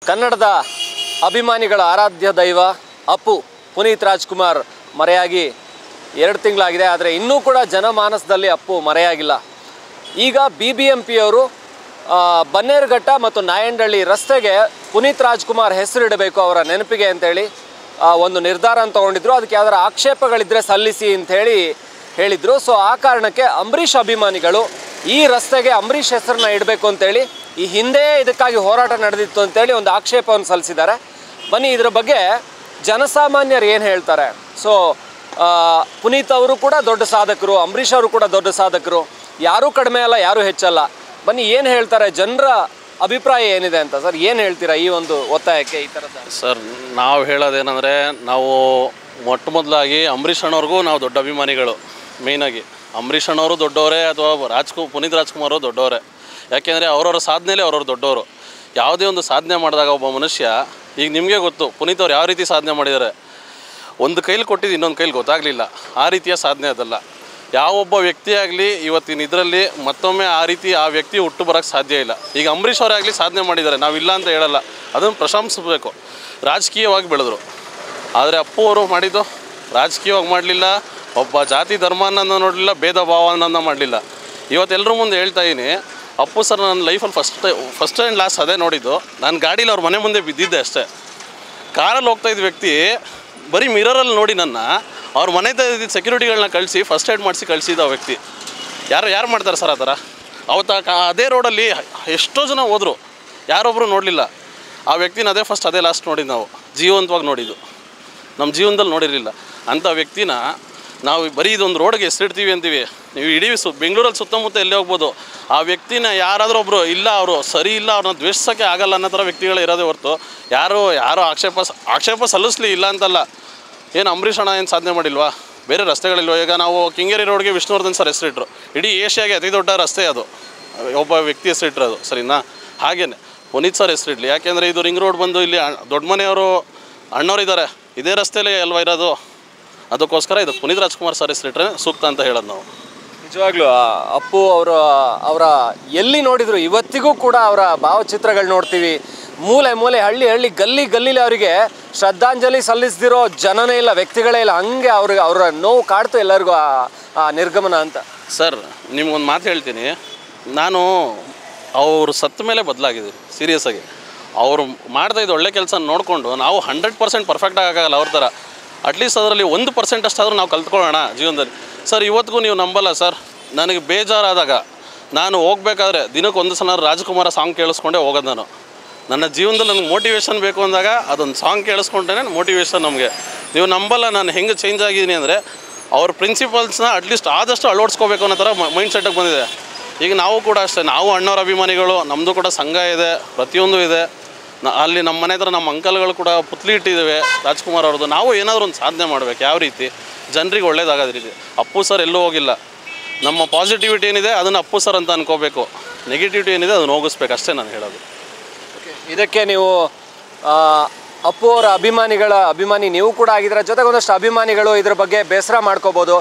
ಕನ್ನಡದ ಅಭಿಮಾನಿಗಳ ಆರಾಧ್ಯ ದೈವ ಅಪ್ಪು ಪುನೀತ್ ರಾಜ್ಕುಮಾರ್ ಮರೆಯಾಗಿ ಎರಡು ತಿಂಗಳಾಗಿದೆ ಆದರೆ ಇನ್ನೂ ಕೂಡ ಜನಮಾನಸದಲ್ಲಿ ಅಪ್ಪು ಮರೆಯಾಗಿಲ್ಲ ಈಗ ಬಿ ಬಿ ಎಂ ಪಿಯವರು ಬನ್ನೇರುಘಟ್ಟ ಮತ್ತು ನಾಯಂಡಹಳ್ಳಿ ರಸ್ತೆಗೆ ಪುನೀತ್ ರಾಜ್ಕುಮಾರ್ ಹೆಸರಿಡಬೇಕು ಅವರ ನೆನಪಿಗೆ ಅಂತೇಳಿ ಆ, ಒಂದು ನಿರ್ಧಾರ ತಗೊಂಡಿದ್ರು ಅದಕ್ಕೆ ಯಾವ್ದಾರ ಆಕ್ಷೇಪಗಳಿದ್ರೆ ಸಲ್ಲಿಸಿ ಅಂಥೇಳಿ ಹೇಳಿದ್ರು ಸೊ ಆ ಕಾರಣಕ್ಕೆ ಅಂಬರೀಷ್ ಅಭಿಮಾನಿಗಳು ಈ ರಸ್ತೆಗೆ ಅಂಬರೀಷ್ ಹೆಸರನ್ನ ಇಡಬೇಕು ಅಂತೇಳಿ ಈ ಹಿಂದೆ ಇದಕ್ಕಾಗಿ ಹೋರಾಟ ನಡೆದಿತ್ತು ಅಂತೇಳಿ ಒಂದು ಆಕ್ಷೇಪವನ್ನು ಸಲ್ಲಿಸಿದ್ದಾರೆ ಬನ್ನಿ ಇದ್ರ ಬಗ್ಗೆ ಜನಸಾಮಾನ್ಯರು ಏನು ಹೇಳ್ತಾರೆ ಸೊ ಪುನೀತ್ ಅವರು ಕೂಡ ದೊಡ್ಡ ಸಾಧಕರು ಅಂಬರೀಷ್ ಅವರು ಕೂಡ ದೊಡ್ಡ ಸಾಧಕರು ಯಾರೂ ಕಡಿಮೆ ಅಲ್ಲ ಯಾರೂ ಹೆಚ್ಚಲ್ಲ ಬನ್ನಿ ಏನು ಹೇಳ್ತಾರೆ ಜನರ ಅಭಿಪ್ರಾಯ ಏನಿದೆ ಅಂತ ಸರ್ ಏನು ಹೇಳ್ತೀರಾ ಈ ಒಂದು ಒತ್ತಾಯಕ್ಕೆ ಈ ಥರದ ಸರ್ ನಾವು ಹೇಳೋದೇನೆಂದರೆ ನಾವು ಮೊಟ್ಟ ಮೊದಲಾಗಿ ಅಂಬರೀಷ್ ಅಣ್ಣವ್ರಿಗೂ ನಾವು ದೊಡ್ಡ ಅಭಿಮಾನಿಗಳು ಮೇಯ್ನಾಗಿ ಅಂಬರೀಷ್ ಅಣ್ಣವರು ದೊಡ್ಡವರೇ ಅಥವಾ ರಾಜ್ಕು ಪುನೀತ್ ರಾಜ್ಕುಮಾರ್ ಅವರು ದೊಡ್ಡವರೇ ಯಾಕೆಂದರೆ ಅವ್ರವ್ರ ಸಾಧನೆಯಲ್ಲಿ ಅವ್ರವ್ರು ದೊಡ್ಡವರು ಯಾವುದೇ ಒಂದು ಸಾಧನೆ ಮಾಡಿದಾಗ ಒಬ್ಬ ಮನುಷ್ಯ ಈಗ ನಿಮಗೆ ಗೊತ್ತು ಪುನೀತ್ ಅವ್ರು ಯಾವ ರೀತಿ ಸಾಧನೆ ಮಾಡಿದ್ದಾರೆ ಒಂದು ಕೈಲಿ ಕೊಟ್ಟಿದ್ದು ಇನ್ನೊಂದು ಕೈಲಿ ಗೊತ್ತಾಗಲಿಲ್ಲ ಆ ರೀತಿಯ ಸಾಧನೆ ಅದಲ್ಲ ಯಾವೊಬ್ಬ ವ್ಯಕ್ತಿ ಆಗಲಿ ಇವತ್ತಿನ ಇದರಲ್ಲಿ ಮತ್ತೊಮ್ಮೆ ಆ ರೀತಿ ಆ ವ್ಯಕ್ತಿ ಹುಟ್ಟು ಬರೋಕ್ಕೆ ಸಾಧ್ಯ ಇಲ್ಲ ಈಗ ಅಂಬರೀಷ್ ಅವರೇ ಆಗಲಿ ಸಾಧನೆ ಮಾಡಿದ್ದಾರೆ ನಾವಿಲ್ಲ ಅಂತ ಹೇಳಲ್ಲ ಅದನ್ನು ಪ್ರಶಂಸಿಸಬೇಕು ರಾಜಕೀಯವಾಗಿ ಬೆಳೆದ್ರು ಆದರೆ ಅಪ್ಪು ಅವರು ಮಾಡಿದ್ದು ರಾಜಕೀಯವಾಗಿ ಮಾಡಲಿಲ್ಲ ಒಬ್ಬ ಜಾತಿ ಧರ್ಮನ ನೋಡಲಿಲ್ಲ ಭೇದ ಭಾವನ ಮಾಡಲಿಲ್ಲ ಇವತ್ತೆಲ್ಲರ ಮುಂದೆ ಹೇಳ್ತಾ ಇದ್ದೀನಿ ಅಪ್ಪು ಸರ್ ನನ್ನ ಲೈಫಲ್ಲಿ ಫಸ್ಟ್ ಫಸ್ಟ್ ಆ್ಯಂಡ್ ಲಾಸ್ಟ್ ಅದೇ ನೋಡಿದ್ದು ನಾನು ಗಾಡೀಲಿ ಅವ್ರ ಮನೆ ಮುಂದೆ ಬಿದ್ದಿದ್ದೆ ಅಷ್ಟೇ ಕಾರಲ್ಲಿ ಹೋಗ್ತಾ ಇದ್ದ ವ್ಯಕ್ತಿ ಬರೀ ಮಿರರಲ್ಲಿ ನೋಡಿ ನನ್ನ ಅವ್ರ ಮನೆ ಇದ್ದಿದ್ದ ಸೆಕ್ಯೂರಿಟಿಗಳನ್ನ ಕಳಿಸಿ ಫಸ್ಟ್ ಏಡ್ ಮಾಡಿಸಿ ಕಳಿಸಿದ ಆ ವ್ಯಕ್ತಿ ಯಾರು ಯಾರು ಮಾಡ್ತಾರೆ ಸರ್ ಆ ಥರ ಅವತ್ತು ಆ ಕಾ- ಅದೇ ರೋಡಲ್ಲಿ ಎಷ್ಟೋ ಜನ ಹೋದರು ಯಾರೊಬ್ಬರು ನೋಡಲಿಲ್ಲ ಆ ವ್ಯಕ್ತಿನ ಅದೇ ಫಸ್ಟ್ ಅದೇ ಲಾಸ್ಟ್ ನೋಡಿದ್ದು ನಾವು ಜೀವಂತವಾಗಿ ನೋಡಿದ್ದು ನಮ್ಮ ಜೀವನದಲ್ಲಿ ನೋಡಿರಲಿಲ್ಲ ಅಂಥ ವ್ಯಕ್ತಿನ ನಾವು ಬರೀ ಇದೊಂದು ರೋಡ್ಗೆ ಹೆಸರಿಡ್ತೀವಿ ಅಂತೀವಿ ನೀವು ಇಡೀ ಸು ಬೆಂಗಳೂರಲ್ಲಿ ಸುತ್ತಮುತ್ತ ಎಲ್ಲೇ ಹೋಗ್ಬೋದು ಆ ವ್ಯಕ್ತಿನ ಯಾರಾದರೂ ಒಬ್ಬರು ಇಲ್ಲ ಅವರು ಸರಿ ಇಲ್ಲ ಅವ್ರನ್ನ ದ್ವೇಷಿಸೋಕ್ಕೆ ಆಗಲ್ಲ ಅನ್ನೋ ಥರ ವ್ಯಕ್ತಿಗಳು ಇರೋದೇ ಹೊರತು ಯಾರು ಯಾರು ಆಕ್ಷೇಪ ಸ- ಆಕ್ಷೇಪ ಸಲ್ಲಿಸ್ಲಿ ಇಲ್ಲ ಅಂತಲ್ಲ ಏನು ಅಂಬರೀಷ್ ಅಣ್ಣ ಏನು ಸಾಧನೆ ಮಾಡಿಲ್ವಾ ಬೇರೆ ರಸ್ತೆಗಳಿಲ್ವ ಈಗ ನಾವು ಕಿಂಗೇರಿ ರೋಡ್ಗೆ ವಿಷ್ಣುವರ್ಧನ್ ಸರ್ ಹೆಸರಿಟ್ರು ಇಡೀ ಏಷ್ಯಾಗೆ ಅತಿ ದೊಡ್ಡ ರಸ್ತೆ ಅದು ಒಬ್ಬ ವ್ಯಕ್ತಿ ಹೆಸರಿಟ್ಟಿರೋದು ಸರಿನಾ ಹಾಗೇನೆ ಪುನೀತ್ ಸರ್ ಹೆಸರಿಡ್ಲಿ ಯಾಕೆಂದರೆ ಇದು ರಿಂಗ್ ರೋಡ್ ಬಂದು ಇಲ್ಲಿ ಅಣ್- ದೊಡ್ಡ ಮನೆಯವರು ಅಣ್ಣವರಿದ್ದಾರೆ ಇದೇ ರಸ್ತೆಯಲ್ಲೇ ಅಲ್ವಾ ಇರೋದು ಅದಕ್ಕೋಸ್ಕರ ಇದು ಪುನೀತ್ ರಾಜ್ಕುಮಾರ್ ಸರ್ ಹೆಸರಿಟ್ರೆ ಸೂಕ್ತ ಅಂತ ಹೇಳೋದು ನಾವು ನಿಜವಾಗ್ಲೂ ಆ ಅಪ್ಪು ಅವರ ಅವರ ಎಲ್ಲಿ ನೋಡಿದ್ರು ಇವತ್ತಿಗೂ ಕೂಡ ಅವರ ಭಾವಚಿತ್ರಗಳು ನೋಡ್ತೀವಿ ಮೂಲೆ ಮೂಲೆ ಹಳ್ಳಿ ಹಳ್ಳಿ ಗಲ್ಲಿ ಗಲ್ಲಿಲಿ ಅವರಿಗೆ ಶ್ರದ್ಧಾಂಜಲಿ ಸಲ್ಲಿಸ್ದಿರೋ ಜನನೇ ಇಲ್ಲ ವ್ಯಕ್ತಿಗಳೇ ಇಲ್ಲ ಹಂಗೆ ಅವ್ರಿಗೆ ಅವರ ನೋವು ಕಾಡ್ತು ಎಲ್ಲರಿಗೂ ಆ ಆ ನಿರ್ಗಮನ ಅಂತ ಸರ್ ನಿಮ್ಗೊಂದು ಮಾತು ಹೇಳ್ತೀನಿ ನಾನು ಅವರು ಸತ್ತ ಮೇಲೆ ಬದಲಾಗಿದ್ದೀನಿ ಸೀರಿಯಸ್ ಆಗಿ ಅವರು ಮಾಡ್ತಾ ಇದ್ದ ಒಳ್ಳೆ ಕೆಲಸ ನೋಡಿಕೊಂಡು ನಾವು ಹಂಡ್ರೆಡ್ ಪರ್ಸೆಂಟ್ ಪರ್ಫೆಕ್ಟ್ ಆಗೋಲ್ಲ ಅವ್ರ ಥರ ಅಟ್ಲೀಸ್ಟ್ ಅದರಲ್ಲಿ ಒಂದು ಪರ್ಸೆಂಟ್ ಅಷ್ಟಾದರೂ ನಾವು ಕಲ್ತ್ಕೊಳ್ಳೋಣ ಜೀವನದಲ್ಲಿ ಸರ್ ಇವತ್ತಿಗೂ ನೀವು ನಂಬಲ್ಲ ಸರ್ ನನಗೆ ಬೇಜಾರಾದಾಗ ನಾನು ಹೋಗ್ಬೇಕಾದ್ರೆ ದಿನಕ್ಕೆ ಒಂದು ಸಲ ರಾಜ್ಕುಮಾರ ಸಾಂಗ್ ಕೇಳಿಸ್ಕೊಂಡೇ ಹೋಗೋದು ನಾನು ನನ್ನ ಜೀವನದಲ್ಲಿ ನನಗೆ ಮೋಟಿವೇಶನ್ ಬೇಕು ಅಂದಾಗ ಅದೊಂದು ಸಾಂಗ್ ಕೇಳಿಸ್ಕೊಂಡ್ರೆ ಮೋಟಿವೇಶನ್ ನಮಗೆ ನೀವು ನಂಬಲ್ಲ ನಾನು ಹೆಂಗೆ ಚೇಂಜ್ ಆಗಿದ್ದೀನಿ ಅಂದರೆ ಅವ್ರ ಪ್ರಿನ್ಸಿಪಲ್ಸ್ನ ಅಟ್ಲೀಸ್ಟ್ ಆದಷ್ಟು ಅಳವಡಿಸ್ಕೋಬೇಕು ಅನ್ನೋ ಥರ ಮೈಂಡ್ ಸೆಟ್ಟಿಗೆ ಬಂದಿದೆ ಈಗ ನಾವು ಕೂಡ ಅಷ್ಟೇ ನಾವು ಅಣ್ಣವ್ರ ಅಭಿಮಾನಿಗಳು ನಮ್ಮದು ಕೂಡ ಸಂಘ ಇದೆ ಪ್ರತಿಯೊಂದು ಇದೆ ನ- ಅಲ್ಲಿ ನಮ್ಮ ಮನೆ ಹತ್ರ ನಮ್ಮ ಅಂಕಲ್ಗಳು ಕೂಡ ಪುತ್ಲಿ ಇಟ್ಟಿದ್ದೇವೆ ರಾಜ್ಕುಮಾರ್ ಅವ್ರದ್ದು ನಾವು ಏನಾದರೂ ಒಂದು ಸಾಧನೆ ಮಾಡ್ಬೇಕು ಯಾವ ರೀತಿ ಜನರಿಗೆ ಒಳ್ಳೇದಾಗೋದ್ ರೀತಿ ಅಪ್ಪು ಸರ್ ಎಲ್ಲೂ ಹೋಗಿಲ್ಲ ನಮ್ಮ ಪಾಸಿಟಿವಿಟಿ ಏನಿದೆ ಅದನ್ನು ಅಪ್ಪು ಸರ್ ಅಂತ ಅನ್ಕೋಬೇಕು ನೆಗೆಟಿವಿಟಿ ಏನಿದೆ ಅದನ್ನು ಹೋಗಿಸ್ಬೇಕು ಅಷ್ಟೇ ನಾನು ಹೇಳೋದು ಇದಕ್ಕೆ ನೀವು ಆ, ಅಪ್ಪು ಅವರ ಅಭಿಮಾನಿಗಳ ಅಭಿಮಾನಿ ನೀವು ಕೂಡ ಆಗಿದ್ದೀರ ಜೊತೆಗೆ ಒಂದಷ್ಟು ಅಭಿಮಾನಿಗಳು ಇದ್ರ ಬಗ್ಗೆ ಬೇಸರ ಮಾಡ್ಕೋಬೋದು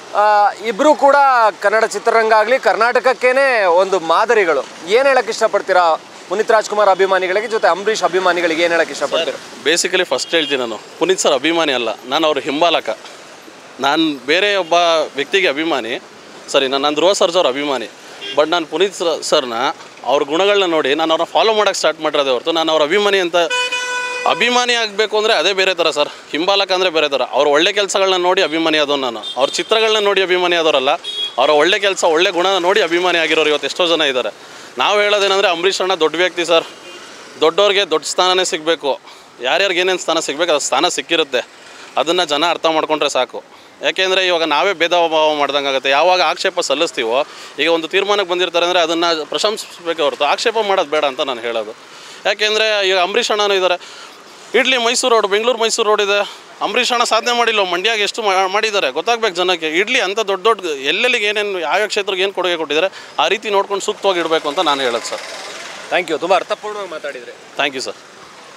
ಇಬ್ಬರು ಕೂಡ ಕನ್ನಡ ಚಿತ್ರರಂಗ ಆಗಲಿ ಕರ್ನಾಟಕಕ್ಕೇನೆ ಒಂದು ಮಾದರಿಗಳು ಏನು ಹೇಳಕ್ಕೆ ಇಷ್ಟಪಡ್ತೀರಾ ಪುನೀತ್ ರಾಜ್ಕುಮಾರ್ ಅಭಿಮಾನಿಗಳಿಗೆ ಜೊತೆ ಅಂಬರೀಷ್ ಅಭಿಮಾನಿಗಳಿಗೆ ಏನು ಹೇಳಕ್ಕೆ ಇಷ್ಟಪಡ್ತೀರಾ ಬೇಸಿಕಲಿ ಫಸ್ಟ್ ಹೇಳ್ತೀನಿ ನಾನು ಪುನೀತ್ ಸರ್ ಅಭಿಮಾನಿ ಅಲ್ಲ ನಾನು ಅವ್ರ ಹಿಂಬಾಲಕ ನಾನು ಬೇರೆ ಒಬ್ಬ ವ್ಯಕ್ತಿಗೆ ಅಭಿಮಾನಿ ಸರಿ ನಾನು ನಾನು ಧ್ರುವ ಸರ್ಜ್ ಅವ್ರ ಅಭಿಮಾನಿ ಬಟ್ ನಾನು ಪುನೀತ್ ಸರ್- ಸರ್ನ ಅವ್ರ ಗುಣಗಳನ್ನ ನೋಡಿ ನಾನು ಅವ್ರನ್ನ ಫಾಲೋ ಮಾಡೋಕ್ಕೆ ಸ್ಟಾರ್ಟ್ ಮಾಡಿರೋದೇ ಹೊರತು ನಾನು ಅವ್ರ ಅಭಿಮಾನಿ ಅಂತ ಅಭಿಮಾನಿ ಆಗಬೇಕು ಅಂದರೆ ಅದೇ ಬೇರೆ ಥರ ಸರ್ ಹಿಂಬಾಲಕ ಅಂದರೆ ಬೇರೆ ಥರ ಅವ್ರ ಒಳ್ಳೆ ಕೆಲಸಗಳನ್ನ ನೋಡಿ ಅಭಿಮಾನಿ ಆದವ್ ನಾನು ಅವ್ರ ಚಿತ್ರಗಳನ್ನ ನೋಡಿ ಅಭಿಮಾನಿ ಆದವರಲ್ಲ ಅವರ ಒಳ್ಳೆ ಕೆಲಸ ಒಳ್ಳೆ ಗುಣನ ನೋಡಿ ಅಭಿಮಾನಿ ಆಗಿರೋರು ಇವತ್ತು ಎಷ್ಟೋ ಜನ ಇದ್ದಾರೆ ನಾವು ಹೇಳೋದೇನೆಂದರೆ ಅಂಬರೀಷ್ ಅಣ್ಣ ದೊಡ್ಡ ವ್ಯಕ್ತಿ ಸರ್ ದೊಡ್ಡವ್ರಿಗೆ ದೊಡ್ಡ ಸ್ಥಾನನೇ ಸಿಗಬೇಕು ಯಾರ್ಯಾರಿಗೆ ಏನೇನು ಸ್ಥಾನ ಸಿಗಬೇಕು ಅದು ಸ್ಥಾನ ಸಿಕ್ಕಿರುತ್ತೆ ಅದನ್ನು ಜನ ಅರ್ಥ ಮಾಡ್ಕೊಂಡ್ರೆ ಸಾಕು ಯಾಕೆಂದರೆ ಇವಾಗ ನಾವೇ ಭೇದ ಭಾವ ಮಾಡ್ದಂಗೆ ಆಗುತ್ತೆ ಯಾವಾಗ ಆಕ್ಷೇಪ ಸಲ್ಲಿಸ್ತೀವೋ ಈಗ ಒಂದು ತೀರ್ಮಾನಕ್ಕೆ ಬಂದಿರ್ತಾರೆ ಅಂದರೆ ಅದನ್ನು ಪ್ರಶಂಸಿಸಬೇಕೆ ಹೊರತು ಆಕ್ಷೇಪ ಮಾಡೋದು ಬೇಡ ಅಂತ ನಾನು ಹೇಳೋದು ಯಾಕೆಂದರೆ ಈಗ ಅಂಬರೀಷ್ ಅಣ್ಣನೂ ಇದ್ದಾರೆ ಇಡ್ಲಿ ಮೈಸೂರು ರೋಡ್ ಬೆಂಗಳೂರು ಮೈಸೂರು ರೋಡ್ ಇದೆ ಅಂಬರೀಷ್ ಅಣ್ಣ ಸಾಧನೆ ಮಾಡಿಲ್ಲ ಮಂಡ್ಯಾಗೆ ಎಷ್ಟು ಮಾ- ಮಾಡಿದ್ದಾರೆ ಗೊತ್ತಾಗ್ಬೇಕು ಜನಕ್ಕೆ ಇಡ್ಲಿ ಅಂತ ದೊಡ್ಡ ದೊಡ್ಡ ಎಲ್ಲೆಲ್ಲಿಗೆ ಏನೇನು ಯಾವ ಕ್ಷೇತ್ರಕ್ಕೆ ಏನು ಕೊಡುಗೆ ಕೊಟ್ಟಿದ್ದಾರೆ ಆ ರೀತಿ ನೋಡ್ಕೊಂಡು ಸೂಕ್ತವಾಗಿ ಇಡಬೇಕು ಅಂತ ನಾನು ಹೇಳೋದು ಸರ್ ಥ್ಯಾಂಕ್ ಯು ತುಂಬ ಅರ್ಥಪೂರ್ಣವಾಗಿ ಮಾತಾಡಿದ್ರಿ ಥ್ಯಾಂಕ್ ಯು ಸರ್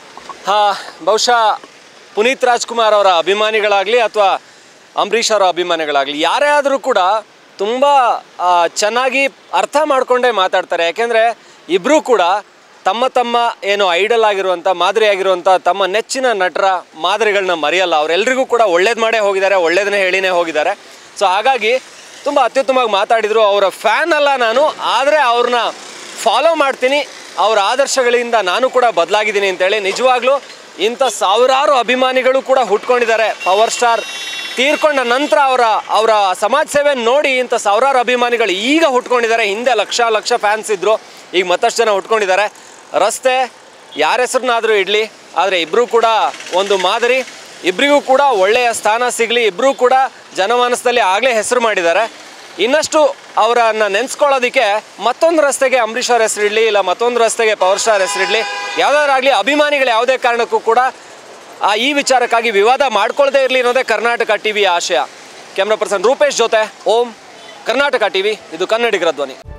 ಹಾಂ ಬಹುಶಃ ಪುನೀತ್ ರಾಜ್ಕುಮಾರ್ ಅವರ ಅಭಿಮಾನಿಗಳಾಗಲಿ ಅಥವಾ ಅಂಬರೀಷ್ ಅವರ ಅಭಿಮಾನಿಗಳಾಗಲಿ ಯಾರೇ ಆದರೂ ಕೂಡ ತುಂಬ ಚೆನ್ನಾಗಿ ಅರ್ಥ ಮಾಡಿಕೊಂಡೇ ಮಾತಾಡ್ತಾರೆ ಯಾಕೆಂದರೆ ಇಬ್ಬರೂ ಕೂಡ ತಮ್ಮ ತಮ್ಮ ಏನು ಐಡಲ್ ಆಗಿರುವಂಥ ಮಾದರಿ ಆಗಿರುವಂಥ ತಮ್ಮ ನೆಚ್ಚಿನ ನಟರ ಮಾದರಿಗಳನ್ನ ಮರೆಯಲ್ಲ ಅವರೆಲ್ಲರಿಗೂ ಕೂಡ ಒಳ್ಳೇದು ಮಾಡೇ ಹೋಗಿದ್ದಾರೆ ಒಳ್ಳೇದನ್ನೇ ಹೇಳಿನೇ ಹೋಗಿದ್ದಾರೆ ಸೊ ಹಾಗಾಗಿ ತುಂಬ ಅತ್ಯುತ್ತಮವಾಗಿ ಮಾತಾಡಿದರು ಅವರ ಫ್ಯಾನ್ ಅಲ್ಲ ನಾನು ಆದರೆ ಅವ್ರನ್ನ ಫಾಲೋ ಮಾಡ್ತೀನಿ ಅವರ ಆದರ್ಶಗಳಿಂದ ನಾನು ಕೂಡ ಬದಲಾಗಿದ್ದೀನಿ ಅಂತೇಳಿ ನಿಜವಾಗ್ಲೂ ಇಂಥ ಸಾವಿರಾರು ಅಭಿಮಾನಿಗಳು ಕೂಡ ಹುಟ್ಕೊಂಡಿದ್ದಾರೆ ಪವರ್ ಸ್ಟಾರ್ ತೀರ್ಕೊಂಡ ನಂತರ ಅವರ ಅವರ ಸಮಾಜ ಸೇವೆ ನೋಡಿ ಇಂಥ ಸಾವಿರಾರು ಅಭಿಮಾನಿಗಳು ಈಗ ಹುಟ್ಕೊಂಡಿದ್ದಾರೆ ಹಿಂದೆ ಲಕ್ಷ ಲಕ್ಷ ಫ್ಯಾನ್ಸ್ ಇದ್ದರು ಈಗ ಮತ್ತಷ್ಟು ಜನ ಹುಟ್ಕೊಂಡಿದ್ದಾರೆ ರಸ್ತೆ ಯಾರ ಹೆಸರನ್ನಾದರೂ ಇಡಲಿ ಆದರೆ ಇಬ್ಬರೂ ಕೂಡ ಒಂದು ಮಾದರಿ ಇಬ್ಬರಿಗೂ ಕೂಡ ಒಳ್ಳೆಯ ಸ್ಥಾನ ಸಿಗಲಿ ಇಬ್ಬರೂ ಕೂಡ ಜನಮಾನಸದಲ್ಲಿ ಆಗಲೇ ಹೆಸರು ಮಾಡಿದ್ದಾರೆ ಇನ್ನಷ್ಟು ಅವರನ್ನು ನೆನೆಸ್ಕೊಳ್ಳೋದಕ್ಕೆ ಮತ್ತೊಂದು ರಸ್ತೆಗೆ ಅಂಬರೀಷ್ ಅವ್ರ ಹೆಸರಿಡಲಿ ಇಲ್ಲ ಮತ್ತೊಂದು ರಸ್ತೆಗೆ ಪವರ್ ಸ್ಟಾರ್ ಹೆಸರಿಡಲಿ ಯಾವುದಾದ್ರಾಗಲಿ ಅಭಿಮಾನಿಗಳು ಯಾವುದೇ ಕಾರಣಕ್ಕೂ ಕೂಡ ಆ ಈ ವಿಚಾರಕ್ಕಾಗಿ ವಿವಾದ ಮಾಡ್ಕೊಳ್ಳದೇ ಇರಲಿ ಅನ್ನೋದೇ ಕರ್ನಾಟಕ ಟಿವಿಯ ಆಶಯ ಕ್ಯಾಮ್ರಾ ಪರ್ಸನ್ ರೂಪೇಶ್ ಜೊತೆ ಓಂ ಕರ್ನಾಟಕ ಟಿವಿ ಇದು ಕನ್ನಡಿಗರ ಧ್ವನಿ